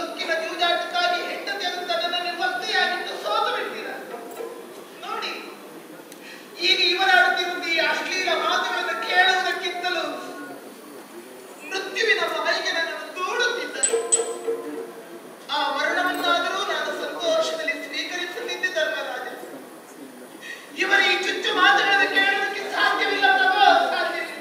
ಸೊಕ್ಕಿನ ಜೂಜಾಟಕ್ಕಾಗಿ ಹೆಂಡತಿಯನ್ನು ತನ್ನನ್ನು ಒತ್ತೆಯಾಗಿಟ್ಟು ಸೋತು ಬಿಡ್ತೀರಾ ನೋಡಿ ಈಗ ಇವರಾಡುತ್ತಿರುವುದು ಈ ಅಶ್ಲೀಲ ಮಾತುಗಳನ್ನು ಕೇಳುವುದಕ್ಕಿಂತಲೂ ಮೃತ್ಯುವಿನ ಬಾಯಿಗೆ ನನ್ನನ್ನು ದೂಡುತ್ತಿದ್ದರು ಆ ಮರಣವನ್ನಾದರೂ ನಾನು ಸಂತೋಷದಲ್ಲಿ ಸ್ವೀಕರಿಸಲಿದ್ದೆ ಧರ್ಮರಾಜ ಇವರ ಈ ಚುಚ್ಚು ಮಾತುಗಳನ್ನು ಕೇಳುವುದಕ್ಕೆ ಸಾಧ್ಯವಿಲ್ಲ ಪ್ರಭು ಸಾಧ್ಯವಿಲ್ಲ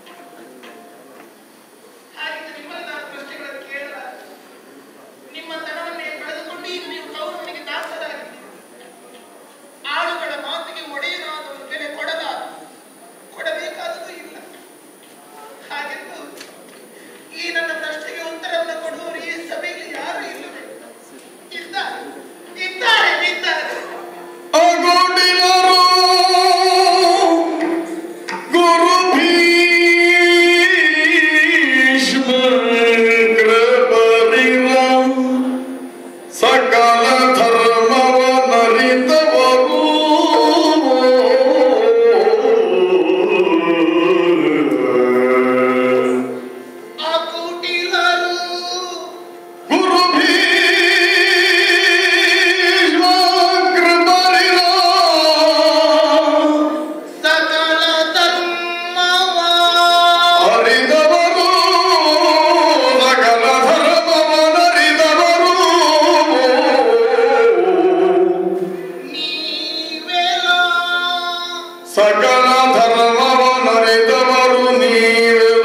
ಹಾಗಿದ್ರೆ ನಿಮ್ಮಲ್ಲಿ ನಾನು ಪ್ರಶ್ನೆಗಳನ್ನು ಕೇಳಲಾರೆ ನಿಮ್ಮ ತನವನ್ನೇ ಕಳೆದುಕೊಂಡು ಈಗ ನೀವು ಕೌರವನಿಗೆ ದಾಸರಾಗಿದ್ದೀರಿ ಆಳುಗಳ ಮಾತಿಗೆ ಒಡೆಯನಾದವನು ಬೆಲೆ ಕೊಡದ ಕೊಡಬೇಕಾದದ್ದು ಇಲ್ಲ ಹಾಗೆಂದು ಈ ನನ್ನ ಪ್ರಶ್ನೆಗೆ ಉತ್ತರವನ್ನು ಕೊಡುವವರು ಈ ಸಭೆಯಲ್ಲಿ ಯಾರು ಇಲ್ಲವೇ ಇದ್ದಾರೆ ಇದ್ದಾರೆ ಇದ್ದಾರೆ ಅಗೋಡಿಲರು ಗುರು ಭೀಷ್ಮ ಕೃಪರಿರ ಸಕಲ ಧರ್ಮವನರಿತವರು ಆ ಕೂಟಿಲರು ಗುರು ಭೀಷ್ಮ ಕೃಪರಿರ ಸಕಲ ಧರ್ಮವ ಅರಿದವರು ಸಕಲ ಧರ್ಮವನರಿದವರು ನೀವೆಲ್ಲ ಸಕಲ ಧರ್ಮವನರಿದವರು ನೀವೆಲ್ಲ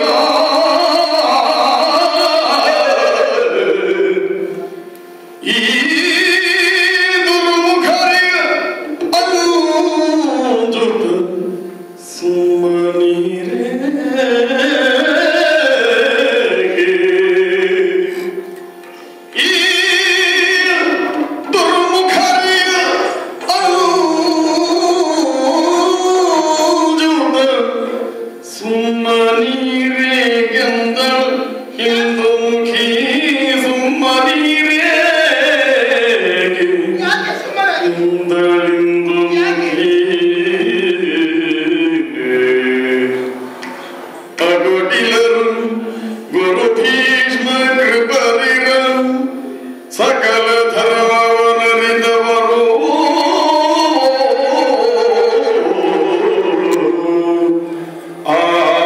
ಈ ದುರ್ಮುಖರಿಗೆ ಅಂಜುತ ಸುಮ್ಮನಿರೇ ಈ ದುರ್ಮುಖರಿಯ ಅಂಜುತ ಸುಮ್ಮನೀರೆಗೆಂದ ಹಿಂದು ಮುಖಿ ಸುಮ್ಮನೀರೇ ಯಾಕೆ ಸುಮ್ಮನೆ ಇಂದಳಿಂದು ಮುಖಿ ಅಗೊಟಿಲರು ಗುರು ಭೀಷ್ಮ ಕೃಪರಿರ ಸಕಲ ಧರ್ಮವನರಿದವರು ಆ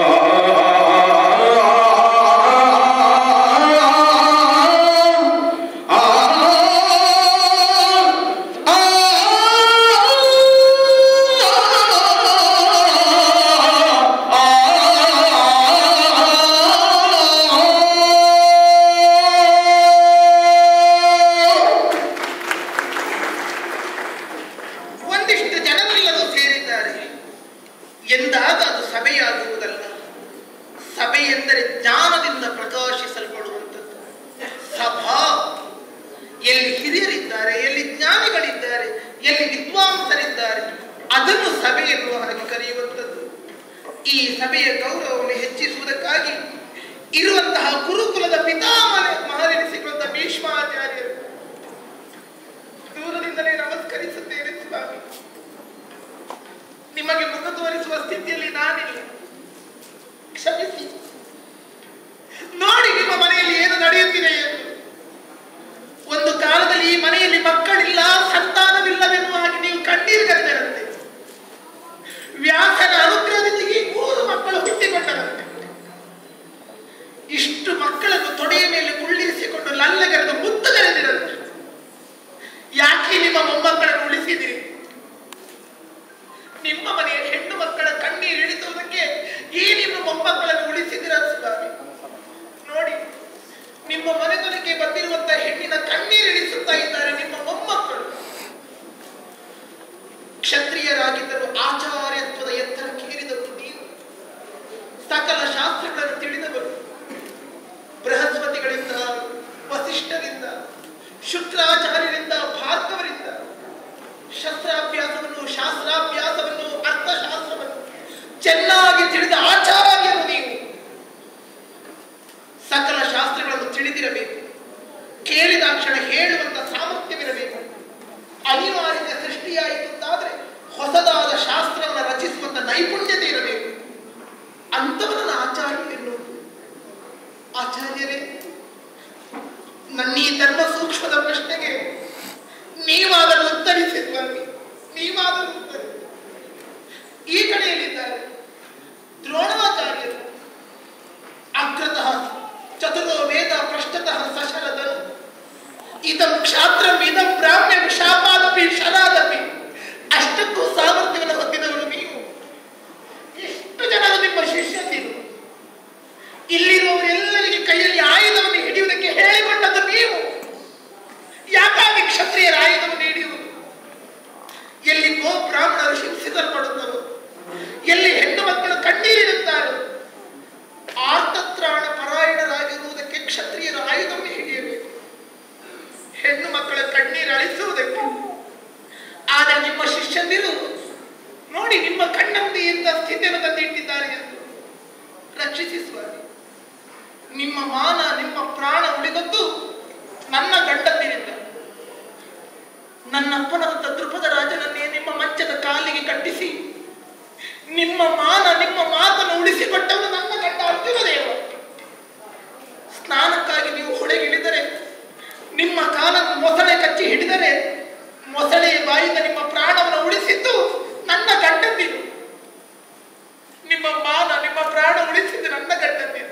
ಒಂದಿಷ್ಟು ಜನರೆಲ್ಲರೂ ಸೇರಿದ್ದಾರೆ ಎಂದಾಗ ಅದು ಸಭೆಯಾಗುವುದಲ್ಲ ಸಭೆ ಎಂದರೆ ಜ್ಞಾನದಿಂದ ಪ್ರಕಾಶಿಸಲ್ಪಡುವಂಥದ್ದು ಸಭಾ ಎಲ್ಲಿ ಹಿರಿಯರಿದ್ದಾರೆ ಎಲ್ಲಿ ಜ್ಞಾನಿಗಳಿದ್ದಾರೆ ಎಲ್ಲಿ ವಿದ್ವಾಂಸರಿದ್ದಾರೆ ಅದನ್ನು ಸಭೆ ಎನ್ನುವ ಹಾಗೆ ಕರೆಯುವಂಥದ್ದು ಈ ಸಭೆಯ ಗೌರವವನ್ನು ಹೆಚ್ಚಿಸುವುದಕ್ಕಾಗಿ ಇರುವಂತಹ ಗುರುಕುಲದ ಪಿತಾಮಹ ಮಹಾರೆನಿಸಿಕೊಂಡ ಭೀಷ್ಮಾಚಾರ್ಯರು ದೂರದಿಂದಲೇ ನಮಸ್ಕರಿಸುತ್ತೇನೆ ಸ್ವಾಮಿ ನಿಮಗೆ ಮುಖ ತೋರಿಸುವ ಸ್ಥಿತಿಯಲ್ಲಿ ನಾನಿಲ್ಲ ಕ್ಷಮಿಸಿ ನೋಡಿ ನಿಮ್ಮ ಮನೆಯಲ್ಲಿ ಏನು ನಡೆಯುತ್ತಿದೆ ಎಂದು ಒಂದು ಕಾಲದಲ್ಲಿ ಈ ಮನೆಯಲ್ಲಿ ಮಕ್ಕಳಿಲ್ಲ ಸಂತಾನವಿಲ್ಲವೆನ್ನುವ ಹಾಗೆ ನೀವು ಕಣ್ಣೀರುಗರೆದರಂತೆ ವ್ಯಾಸನ ಅನುಗ್ರಹದಿಂದ ಈ ಮೂರು ಮಕ್ಕಳು ಹುಟ್ಟಿಕೊಂಡರಂತೆ ಇಷ್ಟು ಮಕ್ಕಳನ್ನು ತೊಡೆಯ ಮೇಲೆ ಕುಳ್ಳಿರಿಸಿಕೊಂಡು ಲಲ್ಲಗರೆದು ಮುತ್ತುಗರೆದಿರಂತೆ ಯಾಕೆ ನಿಮ್ಮ ಮೊಮ್ಮಕ್ಕಳನ್ನು ಉಳಿಸಿದಿರಿ ನಿಮ್ಮ ಮನೆಯ ಹೆಣ್ಣು ಮಕ್ಕಳ ಕಣ್ಣೀರು ಇಳಿಸುವುದಕ್ಕೆ ಈ ನಿಮ್ಮ ಮೊಮ್ಮಕ್ಕಳನ್ನು ಉಳಿಸಿದಿರ ಸ್ವಾಮಿ ನೋಡಿ ನಿಮ್ಮ ಮನೆತನಕ್ಕೆ ಬಂದಿರುವಂತಹ ಹೆಣ್ಣಿನ ಕಣ್ಣೀರು ಇಳಿಸುತ್ತಾ ಇದ್ದಾರೆ ನಿಮ್ಮ ಮೊಮ್ಮಕ್ಕಳು ಕ್ಷತ್ರಿಯರಾಗಿದ್ದರೂ ಆಚಾರ್ಯತ್ವದ ಎತ್ತರಕ್ಕೇರಿದವರು ನೀವು ಸಕಲ ಶಾಸ್ತ್ರಗಳನ್ನು ತಿಳಿದವರು ಬೃಹಸ್ಪತಿಗಳಿಂದ ವಸಿಷ್ಠರಿಂದ ಶುಕ್ರಾಚಾರ್ಯರಿಂದ ಭಾರ್ಗವರಿಂದ ಶಸ್ತ್ರಾಭ್ಯಾಸವನ್ನು ಶಾಸ್ತ್ರಾಭ್ಯಾಸವನ್ನು ಅರ್ಥಶಾಸ್ತ್ರವನ್ನು ಚೆನ್ನಾಗಿ ತಿಳಿದ ಆಚಾರ್ಯರು ನೀವು ಸಕಲ ಶಾಸ್ತ್ರಗಳನ್ನು ತಿಳಿದಿರಬೇಕು ಕೇಳಿದಾಕ್ಷಣ ಹೇಳುವಂತ ಸಾಮರ್ಥ್ಯವಿರಬೇಕು ಅನಿವಾರ್ಯತೆ ಸೃಷ್ಟಿಯಾಯಿತು ಅಂತಾದ್ರೆ ಹೊಸದಾದ ಶಾಸ್ತ್ರವನ್ನು ರಚಿಸುವಂತ ನೈಪುಣ್ಯತೆ ಇರಬೇಕು ಅಂತವರನ್ನ ಆಚಾರ್ಯ ಎನ್ನುವುದು ಆಚಾರ್ಯರೇ ನನ್ನ ಈ ಧರ್ಮ ಸೂಕ್ಷ್ಮದ ಪ್ರಶ್ನೆಗೆ ನೀವಾದರೂ ಉತ್ತರಿಸಿ ಸ್ವಾಮಿ ನೀವಾದರೂ ಉತ್ತರಿಸಿ ಈ ಕಡೆಯಲ್ಲಿದ್ದಾರೆ ದ್ರೋಣಾಚಾರ್ಯರು ಅಗ್ರತಃ ಚತುರೋ ವೇದ ಪೃಷ್ಠತಃ ಸಶರದನು ಇದಂ ಕ್ಷಾತ್ರಂ ಇದಂ ಬ್ರಾಹ್ಮ್ಯಂ ಶಾಪಾದಪಿ ಶರಾದಪಿ ಅಷ್ಟಕ್ಕೂ ಸಾಮರ್ಥ್ಯವನ್ನು ಹೊಂದಿದವರು ನೀವು ಎಷ್ಟು ಜನರು ನಿಮ್ಮ ಶಿಷ್ಯಂದಿರು ಇಲ್ಲಿರುವವರೆಲ್ಲರಿಗೆ ಕೈಯಲ್ಲಿ ಆಯುಧವನ್ನು ಹಿಡಿಯುವುದಕ್ಕೆ ಹೇಳಿಕೊಂಡದ್ದು ನೀವು ಯಾಕಾಗಿ ಕ್ಷತ್ರಿಯರ ಆಯುಧವನ್ನು ಹಿಡಿಯುವುದು ಎಲ್ಲಿ ಗೋ ಬ್ರಾಹ್ಮಣರು ಹಿಂಸಿಸಲ್ಪಡುತ್ತರೋ ಎಲ್ಲಿ ಹೆಣ್ಣು ಮಕ್ಕಳು ಕಣ್ಣೀರಿಡುತ್ತಾರೋ ಆರ್ತತ್ರಾಣ ಪರಾಯಣರಾಗಿರುವುದಕ್ಕೆ ಕ್ಷತ್ರಿಯರ ಆಯುಧವನ್ನು ಹಿಡಿಯಬೇಕು ಹೆಣ್ಣು ಮಕ್ಕಳ ಕಣ್ಣೀರು ಅಳಿಸುವುದಕ್ಕೆ ಆದರೆ ನಿಮ್ಮ ಶಿಷ್ಯಂದಿರು ನೋಡಿ ನಿಮ್ಮ ಕಣ್ಣ ಮುಂದೆ ಎಂತ ಸ್ಥಿತಿಯನ್ನು ತಂದಿಟ್ಟಿದ್ದಾರೆ ಎಂದು ರಕ್ಷಿಸಿ ಸ್ವಾಮಿ ನಿಮ್ಮ ಮಾನ ನಿಮ್ಮ ಪ್ರಾಣ ಉಳಿದದ್ದು ನನ್ನ ಗಂಡಂದಿರಿಂದ ನನ್ನಪ್ಪನಂತ ದೃಪದ ರಾಜನನ್ನೇ ನಿಮ್ಮ ಮಂಚದ ಕಾಲಿಗೆ ಕಟ್ಟಿಸಿ ನಿಮ್ಮ ಮಾನ ನಿಮ್ಮ ಮಾತನ್ನು ಉಳಿಸಿಕೊಟ್ಟವನು ನನ್ನ ಗಂಡ ಅರ್ಜುನ ದೇವ ಸ್ನಾನಕ್ಕಾಗಿ ನೀವು ಹೊಳೆಗಿಳಿದರೆ ನಿಮ್ಮ ಕಾಲನ್ನು ಮೊಸಳೆ ಕಚ್ಚಿ ಹಿಡಿದರೆ ಮೊಸಳೆಯ ಬಾಯಿಂದ ನಿಮ್ಮ ಪ್ರಾಣವನ್ನು ಉಳಿಸಿದ್ದು ನನ್ನ ಗಂಡಂದಿರು ನಿಮ್ಮ ಮಾನ ನಿಮ್ಮ ಪ್ರಾಣ ಉಳಿಸಿದ್ದು ನನ್ನ ಗಂಡಂದಿರು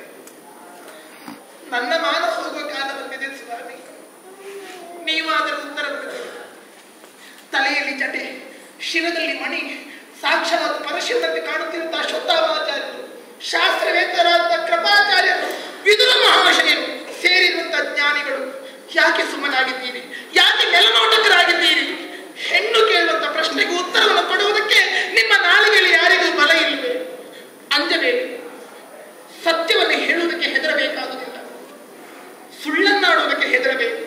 ನನ್ನ ಮಾನ ಹೋಗುವ ಕಾಲ ಬಂದಿದೆ ಸ್ವಾಮಿ ನೀವಾದರೂ ಉತ್ತರ ಕೊಡಬೇಕು ತಲೆಯಲ್ಲಿ ಜಟೆ ಶಿರದಲ್ಲಿ ಮಣಿ ಸಾಕ್ಷಾತ್ ಪರಶಿವನಂತೆ ಕಾಣುತ್ತಿರುವಂತಹ ಶುದ್ಧಾಚಾರ್ಯರು ಶಾಸ್ತ್ರವೇತ್ತರಾದ ಕೃಪಾಚಾರ್ಯರು ವಿದುರ ಮಹಾಶಯರು ಸೇರಿರುವಂತಹ ಜ್ಞಾನಿಗಳು ಯಾಕೆ ಸುಮ್ಮನಾಗಿದ್ದೀರಿ ಯಾಕೆ ನೆಲನೋಟಕರಾಗಿದ್ದೀರಿ ಹೆಣ್ಣು ಕೇಳುವಂತ ಪ್ರಶ್ನೆಗೆ ಉತ್ತರವನ್ನು ಕೊಡುವುದಕ್ಕೆ ನಿಮ್ಮ ನಾಲಿಗೆಯಲ್ಲಿ ಯಾರಿಗೂ ಬಲ ಇಲ್ಲವೇ ಅಂಜಬೇಡಿ ಸತ್ಯವನ್ನು ಹೇಳುವುದಕ್ಕೆ ಹೆದರಬೇಕಾಗುವುದಿಲ್ಲ ಸುಳ್ಳನ್ನಾಡುವುದಕ್ಕೆ ಹೆದರಬೇಕು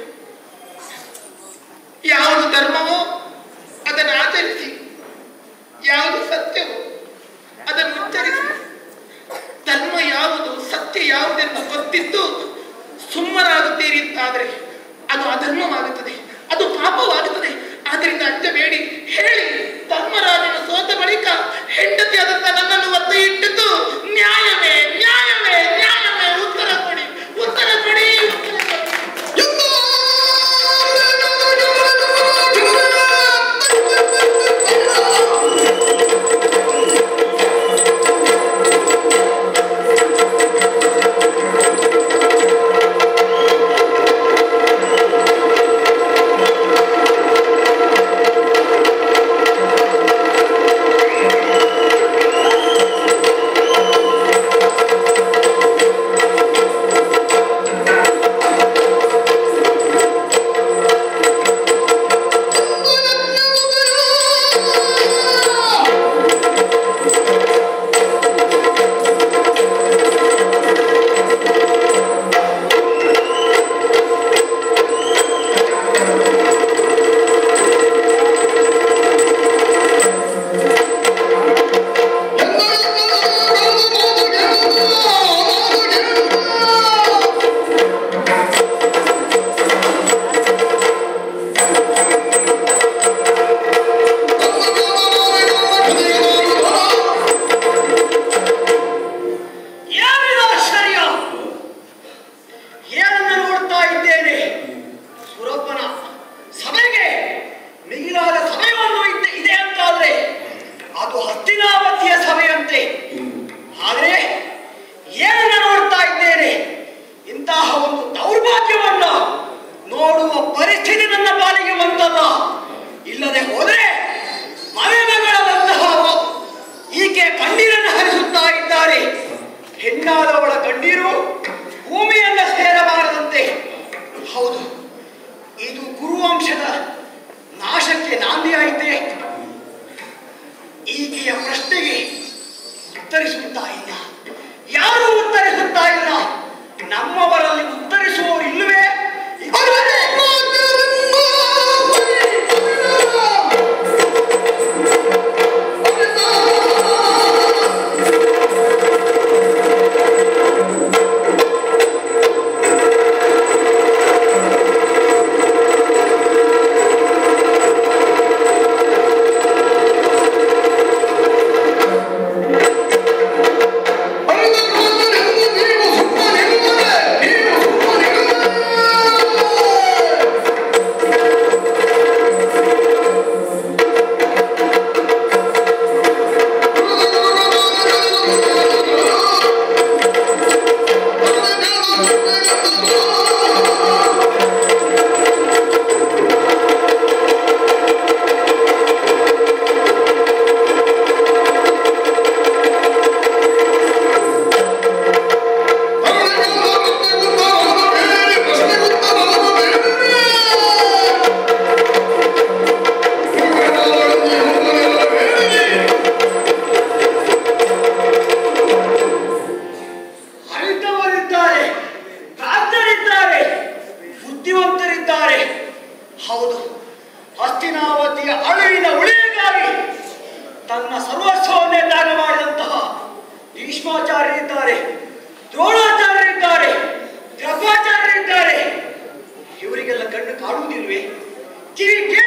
ಯಾವುದು ಧರ್ಮವೋ ಅದನ್ನು ಆಚರಿಸಿ ಯಾವುದು ಸತ್ಯವೋ ಅದನ್ನು ಉಚ್ಚರಿಸಿ ಧರ್ಮ ಯಾವುದು ಸತ್ಯ ಯಾವುದೆಂದು ಗೊತ್ತಿದ್ದು ಸುಮ್ಮನಾಗುತ್ತೀರಿ ಅಂತಾದರೆ ಅದು ಅಧರ್ಮವಾಗುತ್ತದೆ ಅದು ಪಾಪವಾಗುತ್ತದೆ ಆದ್ದರಿಂದ ಅಂಜಬೇಡಿ ಹೇಳಿ ಧರ್ಮರಾಜನು ಸೋತ ಬಳಿಕ ಹೆಂಡತಿಯಾದಂತ ನನ್ನನ್ನು ಒತ್ತೆ ಇಟ್ಟಿದ್ದು ನ್ಯಾಯವೇ ನ್ಯಾಯವೇ ನ್ಯಾಯವೇ ಉತ್ತರ ಕೊಡಿ ಉತ್ತರ ಕೊಡಿ ಉತ್ತರ ಕೊಡಿ ಏನಿದು ಆಶ್ಚರ್ಯ ಏನನ್ನು ನೋಡ್ತಾ ಇದ್ದೇನೆ ಸುರಪ್ಪನ ಸಭೆಗೆ ಮಿಗಿಲಾದ ಸಮಯವನ್ನು ಇದ್ದ- ಇದೆ ಅಂತಾದ್ರೆ ಅದು ಹಸ್ತಿನಾವತಿಯ ಸಭೆಯಂತೆ ಆದರೆ ಏನನ್ನ ನೋಡ್ತಾ ಇದ್ದೇನೆ ಇಂತಹ ಒಂದು ದೌರ್ಭಾಗ್ಯವನ್ನ ನೋಡುವ ಪರಿಸ್ಥಿತಿ ನನ್ನ ಪಾಲಿಗೆ ಬಂತಲ್ಲ ಇಲ್ಲದೆ ಹೋದರೆ ಮನೆ ಮಗಳಂತಹ ಈಕೆ ಕಣ್ಣೀರನ್ನು ಹರಿಸುತ್ತಾ ಇದ್ದಾರೆ ಹೆಣ್ಣಾದವಳ ಕಣ್ಣೀರು ಭೂಮಿಯನ್ನ ಸೇರಬಾರದಂತೆ ಹೌದು ಇದು ಕುರುವಂಶದ ನಾಶಕ್ಕೆ ನಾಂದಿಯಾಯಿತೆ ಈಕೆಯ ಪ್ರಶ್ನೆಗೆ ಉತ್ತರಿಸುತ್ತಾ ಇಲ್ಲ ಯಾರು ಉತ್ತರಿಸುತ್ತಾ ಇಲ್ಲ ನಮ್ಮವರಲ್ಲಿ ಉತ್ತರಿಸುವವರು ಇಲ್ಲವೇ ಇದ್ದಾರೆ. ¡Vamos! ಇಲ್ವೇ ಕಿವಿ